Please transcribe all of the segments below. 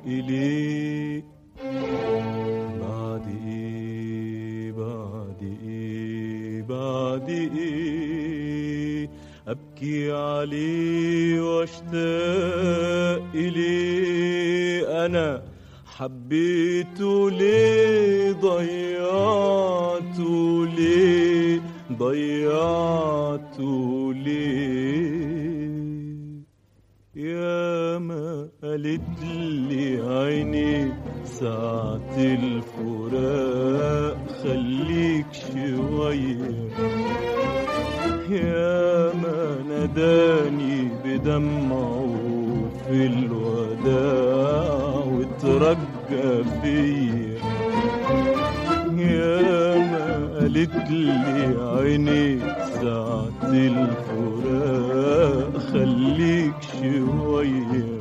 إليك بعد إيه بعد إيه بعد إيه أبكي عليه واشتاق إليه أنا حبيته ليه ضيعته ليه ضيعته ليه يا ما قالت لي عيني ساعة الفراق خليك شوية يا ما ناداني بدمعه في الوداع وترجى فيا يا ما قالت لي عيني ساعة الفراق خليك شوية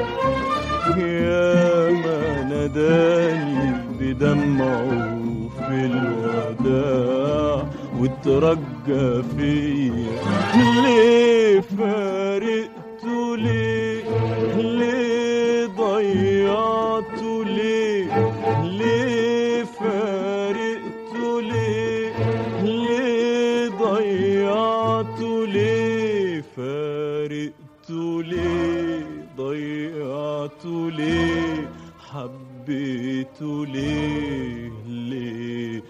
يا ما ناداني بدمعه في الوداع وترجى فيا ليه فارقته ليه ليه ضيعته ليه ليه فارقته ليه ليه ضيعته ليه فارقته ليه ضيعته ليه حبيته ليه ليه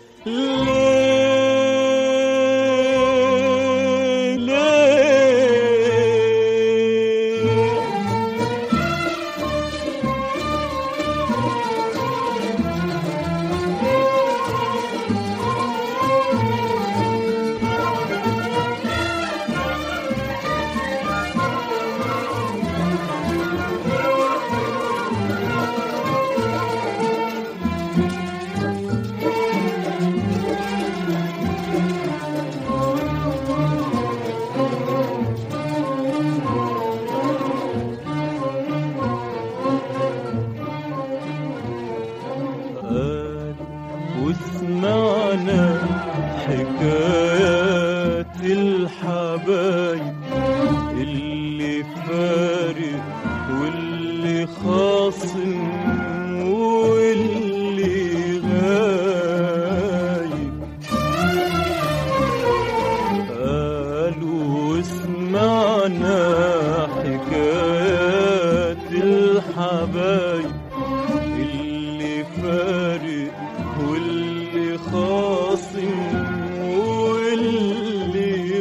ليه ليه قال وسمعنا حكايات الحبايب اللي فارق واللي خاصم واللي غايب قالوا اسمعنا حكايات الحبايب اللي فارق واللي خاصم واللي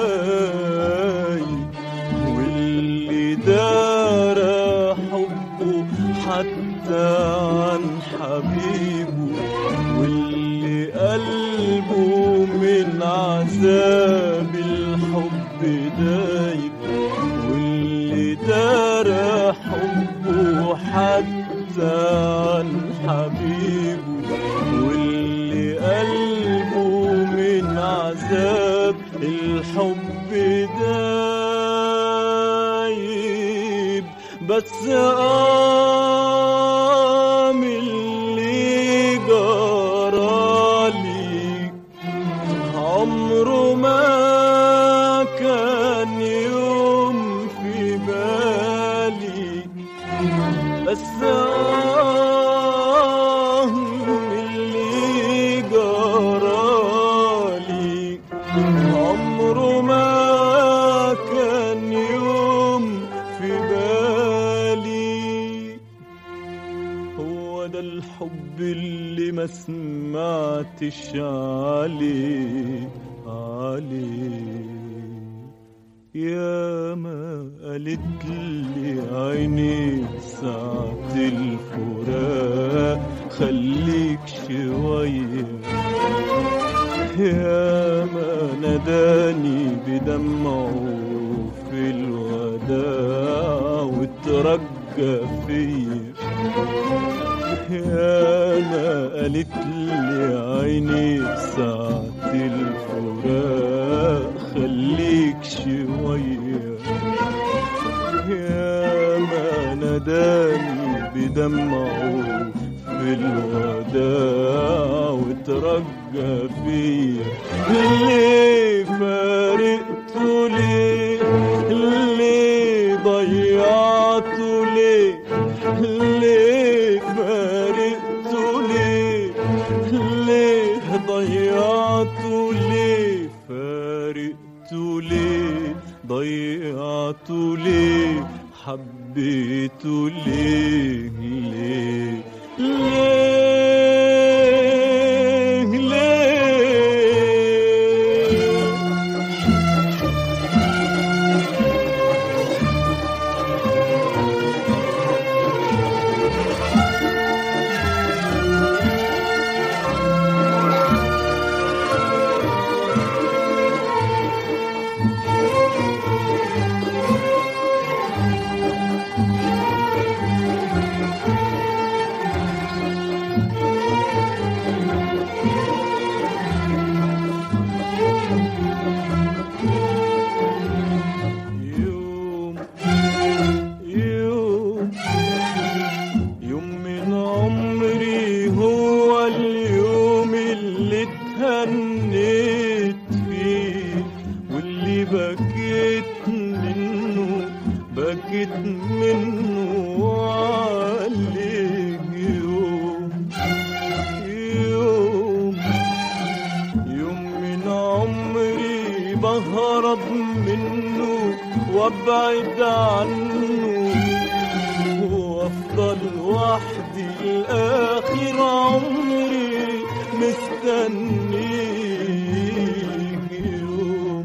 غايب واللي دار حبه حتى عن حبيبه واللي قلبه من عذاب الحب دايب واللي دار حبه حتى عن حبيبه واللي قلبه من عذاب الحب دايب بس قام اللي جرالي عمره ما كان يوم في بالي بس آه اللي جرالي عمره ما كان يوم في بالي هو ده الحب اللي ما سمعتش عليه عليه يا ما قالت لي عيني ساعة الفراق خليك شوية يا ما ناداني بدمعه في الوداع وترجى فيا يا ما قالت لي عيني ساعة الفراق خليك شوية يا ما ناداني بدمعه في الوداع وترجى فيا ليه فارقته ليه ليه ضيعته ضيعته ليه ليه فارقته ليه ليه ضيعته ليه فارقته ليه ضيعته ليه حبيته ليه ليه ليه ليه يوم يوم يوم من عمري هو اليوم اللي اتهنيت فيه واللي بكيت منه بكيت منه عليه يوم يوم يوم من عمري بهرب منه وابعد عنه وافضل وحدي لاخر عمري مستنيه يوم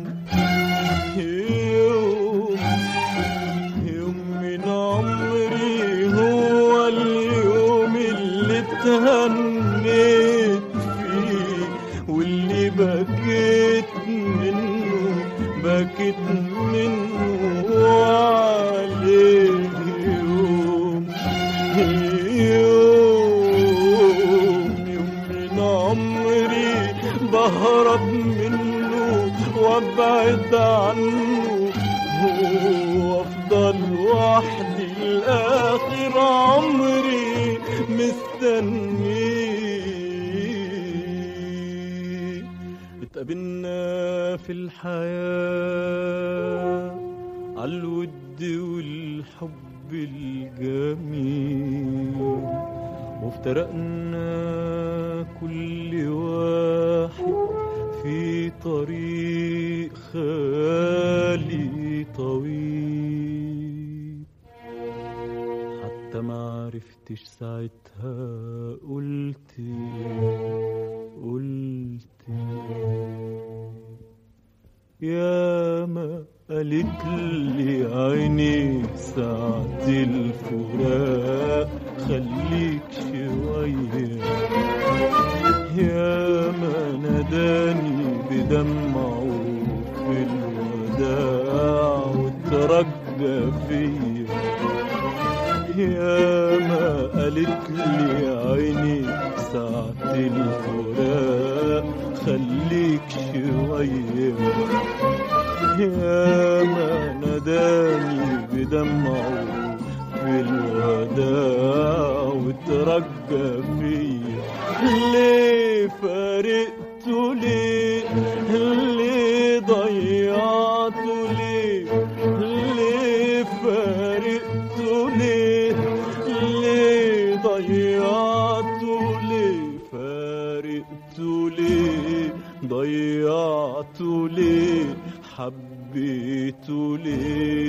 يوم يوم من عمري هو اليوم اللي اتهنيت فيه واللي بكيت منه بكيت منه عليه يوم يوم يوم من عمري بهرب منه وابعد عنه وافضل وحدي لاخر عمري مستنيه اتقابلنا في الحياة عالود والحب الجميل وافترقنا كل واحد في طريق خالي طويل حتى ما عرفتش ساعتها قلت قلت يا ما قالت لي عيني ساعة الفراق خليك شوية يا ما ناداني بدمعه في الوداع وترجى فيا يا ما قالت لي عيني ساعة الفراق خليك شوية يا ما ناداني بدمعه في الوداع وترجى فيا ليه فارقته ليه ليه ضيعته ليه ليه فارقته ليه ليه ضيعته ليه فارقته ليه ضيعته ليه حبيته ليه